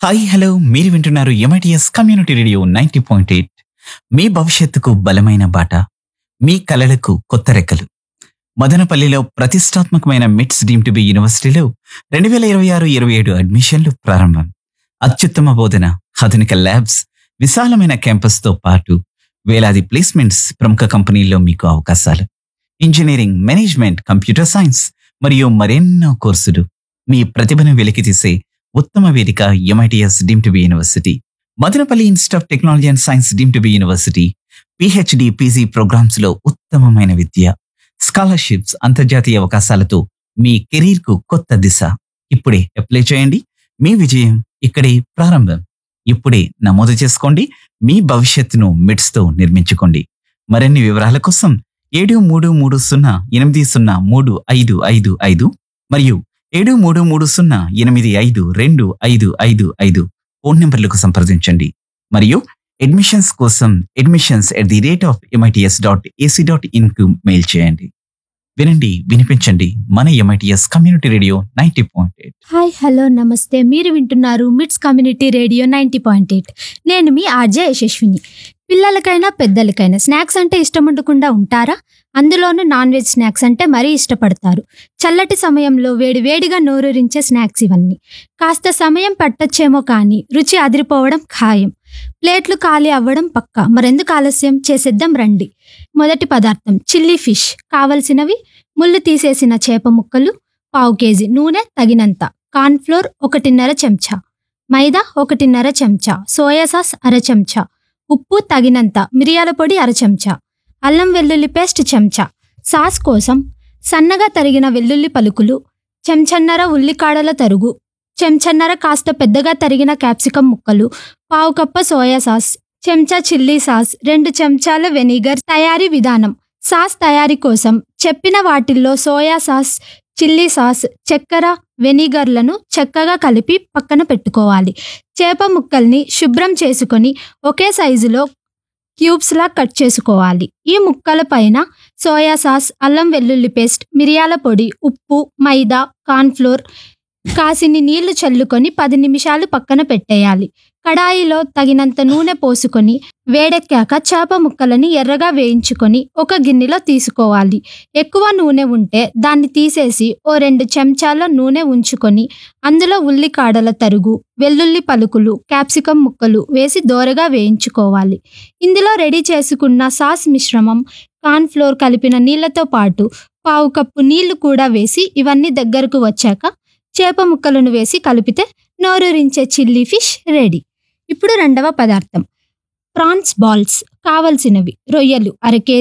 hi hello మీరు వింటున్నారు MITS community radio ninety point eight మీ భవిష్యత్తుకు బలమైన బాట మీ కలలకు కొత్త రెక్కలు మదనపల్లిలో ప్రతిష్టాత్మకమైన మిట్స్ డీమ్ టు బి యూనివర్సిటీలో రెండు వేల ఇరవై ఆరు ఇరవై ఏడు అడ్మిషన్లు ప్రారంభం అత్యుత్తమ బోధన ఆధునిక ల్యాబ్స్ విశాలమైన క్యాంపస్తో పాటు వేలాది ప్లేస్మెంట్స్ ప్రముఖ కంపెనీల్లో మీకు అవకాశాలు ఇంజనీరింగ్ మేనేజ్మెంట్ కంప్యూటర్ సైన్స్ మరియు మరెన్నో కోర్సులు మీ ప్రతిభను వెలికితీసే ఉత్తమ వేదిక MITS deem to be university Madanapalle institute of technology and science deem to be university PhD PG programmes లో ఉత్తమమైన విద్య స్కాలర్షిప్స్ అంతర్జాతీయ అవకాశాలతో మీ కెరీర్ కు కొత్త దిశ ఇప్పుడే అప్లై చేయండి మీ విజయం ఇక్కడే ప్రారంభం ఇప్పుడే నమోదు చేసుకోండి మీ భవిష్యత్తును మిడ్స్ తో నిర్మించుకోండి మరిన్ని వివరాల కోసం ఏడు మూడు మూడు సున్నా ఎనిమిది సున్నా మూడు ఐదు ఐదు ఐదు మరియు ఏడు మూడు మూడు సున్నా ఎనిమిది ఐదు రెండు ఐదు ఐదు ఐదు ఫోన్ నెంబర్లకు సంప్రదించండి మరియు అడ్మిషన్స్ కోసం admissions at the rate of MITS dot AC dot ఇన్కు మెయిల్ చేయండి వినండి వినిపించండి మన MITS community radio ninety point eight hi hello నమస్తే మీరు వింటున్నారు MITS community radio ninety point eight నేను మీ ఆర్జే యశస్విని పిల్లలకైనా పెద్దలకైనా స్నాక్స్ అంటే ఇష్టం ఉండకుండా ఉంటారా అందులోనూ నాన్ వెజ్ స్నాక్స్ అంటే మరీ ఇష్టపడతారు చల్లటి సమయంలో వేడి వేడిగా నోరూరించే స్నాక్స్ ఇవన్నీ కాస్త సమయం పట్టొచ్చేమో కానీ రుచి అదిరిపోవడం ఖాయం ప్లేట్లు ఖాళీ అవ్వడం పక్కా మరెందుకు ఆలస్యం చేసేద్దాం రండి మొదటి పదార్థం చిల్లీ ఫిష్ కావలసినవి ముళ్ళు తీసేసిన చేప ముక్కలు పావు కేజీ నూనె తగినంత కార్న్ఫ్లోర్ ఒకటిన్నర చెంచా మైదా ఒకటిన్నర చెంచా సోయా సాస్ అర చెంచా ఉప్పు తగినంత మిరియాల పొడి అర చెంచా అల్లం వెల్లుల్లి పేస్ట్ చెంచా సాస్ కోసం సన్నగా తరిగిన వెల్లుల్లి పలుకులు చెంచన్నర ఉల్లికాడల తరుగు చెంచన్నర కాస్త పెద్దగా తరిగిన క్యాప్సికం ముక్కలు పావు కప్ప సోయా సాస్ చెంచా చిల్లీ సాస్ రెండు చెంచాల వెనిగర్ తయారీ విధానం సాస్ తయారీ కోసం చెప్పిన వాటిల్లో సోయా సాస్ చిల్లీ సాస్ చక్కెర వెనిగర్లను చక్కగా కలిపి పక్కన పెట్టుకోవాలి చేప ముక్కల్ని శుభ్రం చేసుకొని ఒకే సైజులో క్యూబ్స్లా కట్ చేసుకోవాలి ఈ ముక్కల పైన సోయా సాస్ అల్లం వెల్లుల్లి పేస్ట్ మిరియాల పొడి ఉప్పు మైదా కార్న్ఫ్లోర్ కాసిని నీళ్లు చల్లుకొని పది నిమిషాలు పక్కన పెట్టేయాలి కడాయిలో తగినంత నూనె పోసుకొని వేడెక్కాక చేప ముక్కలని ఎర్రగా వేయించుకొని ఒక గిన్నెలో తీసుకోవాలి ఎక్కువ నూనె ఉంటే దాన్ని తీసేసి ఓ రెండు చెంచాల నూనె ఉంచుకొని అందులో ఉల్లికాడల తరుగు వెల్లుల్లి పలుకులు క్యాప్సికం ముక్కలు వేసి దోరగా వేయించుకోవాలి ఇందులో రెడీ చేసుకున్న సాస్ మిశ్రమం కార్న్ఫ్లోర్ కలిపిన నీళ్లతో పాటు పావు కప్పు నీళ్లు కూడా వేసి ఇవన్నీ దగ్గరకు వచ్చాక చేప ముక్కలను వేసి కలిపితే నోరూరించే చిల్లీ ఫిష్ రెడీ ఇప్పుడు రెండవ పదార్థం ప్రాన్స్ బాల్స్ కావలసినవి రొయ్యలు అర కేజీ